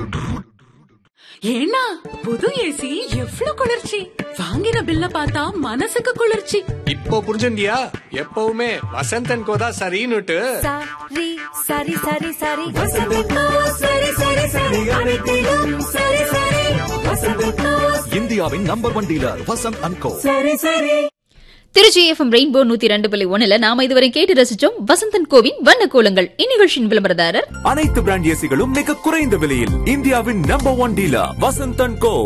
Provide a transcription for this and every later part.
ஏன்னா புது ஏசி எவ்ளோ குளிர்ச்சி வாங்கின பில்ல பார்த்தா மனசுக்கு குளிர்ச்சி இப்போ புரிஞ்சுண்டியா எப்பவுமே வசந்தன் கோதா சரின்னுட்டு சரி சரி சரி சரி வசந்தக்கோ சரி சரி சரி அனைத்திலும் சரி சரி வசந்தக்கோ இந்தியாவின் number one dealer Vasanth and co சரி சரி திருச்சி எஃப்எம் ரெயின்போ நூத்தி ரெண்டு புள்ளி ஒண்ணுல நாம இதுவரை கேட்டு ரசிச்சோம் வசந்தன் கோவின் வண்ண கோலங்கள் இந்நிகழ்ச்சியின் விளம்பரதாரர் அனைத்து பிராண்ட் ஏசிகளும் மிக குறைந்த விலையில் இந்தியாவின் number one dealer Vasanth and co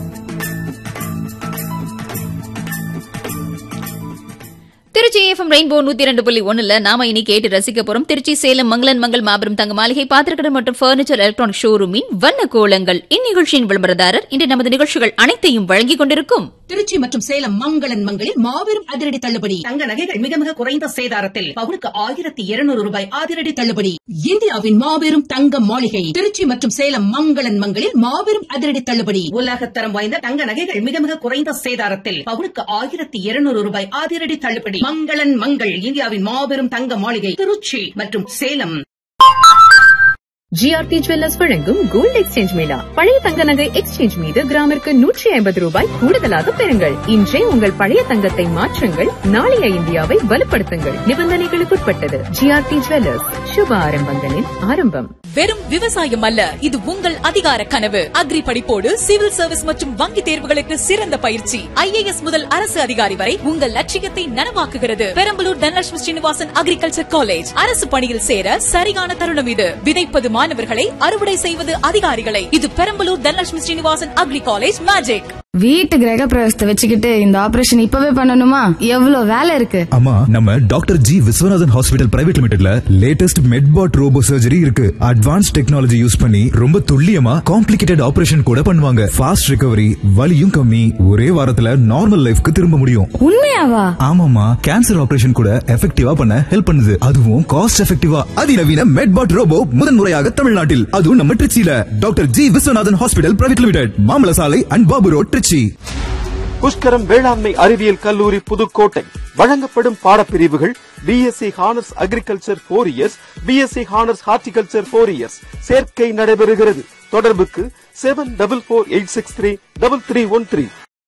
Trichy FM rainbow நூத்தி ரெண்டு புள்ளி ஒண்ணுல நாம இனி கேட்டு ரசிக்க போறோம் திருச்சி சேலம் மங்களன் மங்கள் மாபெரும் தங்க மாளிகை பாத்திரக்கடை மற்றும் பர்னிச்சர் எலக்ட்ரானிக் ஷோரூமின் வண்ண கோலங்கள் இந்நிகழ்ச்சியின் விளம்பரதாரர் இன்று நமது நிகழ்ச்சிகள் அனைத்தையும் வழங்கிக் கொண்டிருக்கும் திருச்சி மற்றும் சேலம் மங்களன் மங்களில் மாபெரும் அதிரடி தள்ளுபடி தங்க நகைகள் மிக மிக குறைந்த சேதாரத்தில் பவுனுக்கு ஆயிரத்தி இருநூறு ரூபாய் அதிரடி தள்ளுபடி இந்தியாவின் மாபெரும் தங்க மாளிகை திருச்சி மற்றும் சேலம் மங்களன் மங்களில் மாபெரும் அதிரடி தள்ளுபடி உலகத்தரம் வாய்ந்த தங்க நகைகள் மிக மிக குறைந்த சேதாரத்தில் பவுனுக்கு ஆயிரத்தி இருநூறு ரூபாய் அதிரடி தள்ளுபடி மங்களன் மங்கள் இந்தியாவின் மாபெரும் தங்க மாளிகை திருச்சி மற்றும் சேலம் ஜிஆர்டி ஜுவல்லர்ஸ் வழங்கும் கோல்ட் எக்ஸ்சேஞ்ச் மேளா பழைய தங்க நகை எக்ஸ்சேஞ்ச் மீது கிராமிற்கு நூற்றி ஐம்பது ரூபாய் கூடுதலாக பெறுங்கள் இன்றே உங்கள் பழைய தங்கத்தை மாற்றுங்கள் நாளைய இந்தியாவை வலுப்படுத்துங்கள் நிபந்தனைகளுக்குட்பட்டது ஜிஆர்டி ஜுவல்லர்ஸ் சுப ஆரம்பங்களின் ஆரம்பம் வெறும் விவசாயம் அல்ல இது உங்கள் அதிகார கனவு அக்ரி படிப்போடு சிவில் சர்வீஸ் மற்றும் வங்கி தேர்வுகளுக்கு சிறந்த பயிற்சி ஐஏஎஸ் முதல் அரசு அதிகாரி வரை உங்கள் லட்சியத்தை நனவாக்குகிறது பெரம்பலூர் தனலட்சுமி ஸ்ரீனிவாசன் அக்ரிகல்ச்சர் காலேஜ் அரசு பணியில் சேர சரியான தருணம் இது விதைப்பது மாணவர்களை அறுவடை செய்வது அதிகாரிகளை இது Perambalur Dhanalakshmi Srinivasan agri college magic வீட்டு கிரக பிரவேசத்தை வச்சுக்கிட்டு இந்த ஆபரேஷன் இப்பவே பண்ணணுமா எவ்வளவு வேலை இருக்கு ஆமா நம்ம doctor G Viswanathan hospital private லிமிடெட்ல லேட்டஸ்ட் மெட்பாட் ரோபோ சர்ஜரி இருக்கு அட்வான்ஸ் டெக்னாலஜி யூஸ் பண்ணி ரொம்ப துல்லியமா காம்ப்ளிகேட்டட் ஆபரேஷன் கூட பண்ணுவாங்க ஃபாஸ்ட் ரிகவரி வலியும் கம்மி ஒரே வாரத்துல நார்மல் லைஃப்க்கு திரும்ப முடியும் உண்மையாவா ஆமாமா கேன்சர் ஆபரேஷன் கூட எஃபெக்டிவா பண்ண ஹெல்ப் பண்ணுது அதுவும் காஸ்ட் எஃபெக்டிவா அதிநவீன மெட்பாட் ரோபோ முதன்முறையாக தமிழ்நாட்டில் அதுவும் நம்ம திருச்சியில doctor G Viswanathan hospital private limited மாமல சாலை அண்ட் பாபு ரோட் திருச்சி புஷ்கரம் வேளாண்மை அறிவியல் கல்லூரி புதுக்கோட்டை வழங்கப்படும் பாடப்பிரிவுகள் BSc honours agriculture four years BSc honours horticulture four years சேர்க்கை நடைபெறுகிறது தொடர்புக்கு seven double four eight six three double three one three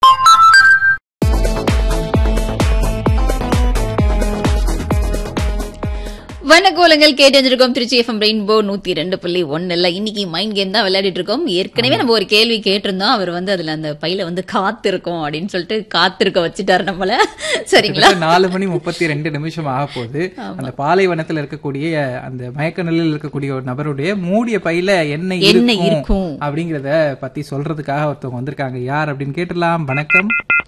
வண்ணக்கோலங்கள் கேட்டு திருச்சி எஃப்எம் ரெயின்போ நூத்தி ரெண்டு புள்ளி ஒன்னுல இன்னைக்கு மைண்ட் கேம் தான் விளையாடிட்டு இருக்கோம் ஏற்கனவே நம்ம ஒரு கேள்வி கேட்டிருந்தோம் அவர் வந்து அதுல அந்த பையில வந்து காத்திருக்கோம் அப்படின்னு சொல்லிட்டு காத்திருக்க வச்சுட்டாரு நம்மள சரிங்களா கிட்டத்தட்ட நாலு மணி முப்பத்தி ரெண்டு நிமிஷம் ஆக போகுது அந்த பாலைவனத்துல இருக்கக்கூடிய அந்த மயக்க நிலையில் இருக்கக்கூடிய ஒரு நபருடைய மூடிய பையில என்ன என்ன இருக்கும் இருக்கும்? அப்படிங்கறத பத்தி சொல்றதுக்காக ஒருத்தவங்க வந்திருக்காங்க யார் அப்படின்னு கேட்டலாம் வணக்கம்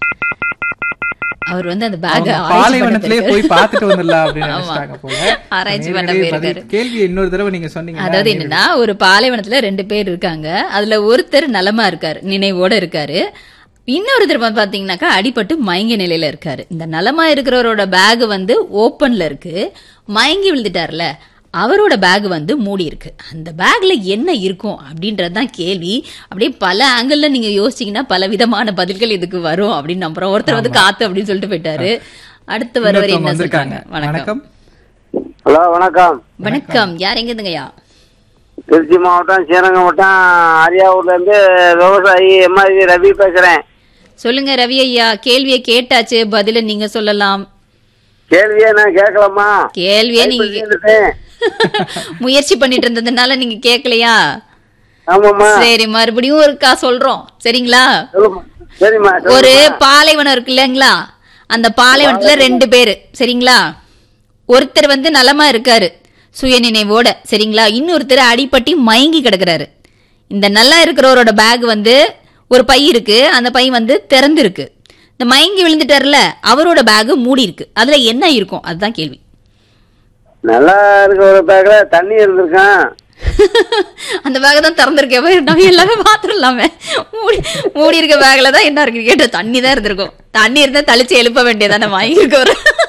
அவர் வந்து அந்த பேக் அவங்க பாலைவனத்திலே போய் பார்த்துட்டு வந்துடலாம் அப்படின்னு நினைச்சிட்டாங்க போல ஆராய்ச்சி பண்ண நேரடியாக போயிருக்காரு பதில் கேள்வி இன்னொரு தடவை நீங்க சொன்னீங்க அதாவது என்னன்னா ஒரு பாலைவனத்துல ரெண்டு பேர் இருக்காங்க அதுல ஒருத்தர் நலமா இருக்காரு நினைவோட இருக்காரு இன்னொருத்தர் வந்து பாத்தீங்கன்னாக்கா அடிபட்டு மயங்கிய நிலையில இருக்காரு இந்த நலமா இருக்கிறவரோட பேக் வந்து ஓப்பன்ல இருக்கு மயங்கி விழுந்துட்டார்ல அவரோட பேக் வந்து மூடி இருக்கு அந்த பேக்ல என்ன இருக்கும் அப்படின்றதுதான் கேள்வி அப்படியே பல ஆங்கிள் நீங்க யோசிச்சீங்கன்னா பல விதமான பதில்கள் இதுக்கு வரும் அப்படின்னு நம்புறோம் ஒருத்தர் வந்து காத்து அப்படின்னு சொல்லிட்டு போயிட்டாரு அடுத்து வருவர் இன்னொருத்தவங்க என்ன வந்திருக்காங்க சொல்றாங்க வணக்கம் ஹலோ வணக்கம் வணக்கம் யார் எங்க இருந்துங்கய்யா திருச்சி மாவட்டம் ஸ்ரீரங்கம் மாவட்டம் அரியாவூர்ல இருந்து விவசாயி எம்ஆர்வி ரவி பேசுறேன் சொல்லுங்க ரவி ஐயா கேள்வியை கேட்டாச்சு பதில நீங்க சொல்லலாம் கேள்வியே நான் கேட்கலாமா கேள்வியே நீங்க முயற்சி பண்ணிட்டு இருந்ததுனால நீங்க கேட்கலையா ஆமாம்மா சரி மறுபடியும் ஒருக்கா சொல்றோம் சரிங்களா சரிம்மா ஒரு பாலைவனம் இருக்கு இல்லைங்களா அந்த பாலைவனத்துல ரெண்டு பேரு சரிங்களா ஒருத்தர் வந்து நலமா இருக்காரு சுயநினைவோட சரிங்களா இன்னொருத்தர் அடிபட்டி மயங்கி கிடக்குறாரு இந்த நல்லா இருக்கிறவரோட பேக் வந்து ஒரு பை இருக்கு அந்த பை வந்து திறந்திருக்கு இந்த மயங்கி விழுந்துட்டார்ல அவரோட பேக் மூடி இருக்கு அதுல என்ன இருக்கும் அதுதான் கேள்வி நல்லா இருக்க ஒரு பேக்ல தண்ணி இருந்திருக்கான் அந்த பேக் தான் திறந்திருக்கேன் நம்ம எல்லாமே பாத்துடலாமே மூடி மூடி இருக்க பேக்ல தான் என்ன இருக்கு கேட்ட தண்ணி தான் இருந்திருக்கும் தண்ணி இருந்தா தளிச்சு எழுப்ப வேண்டியதானே வாங்கியிருக்க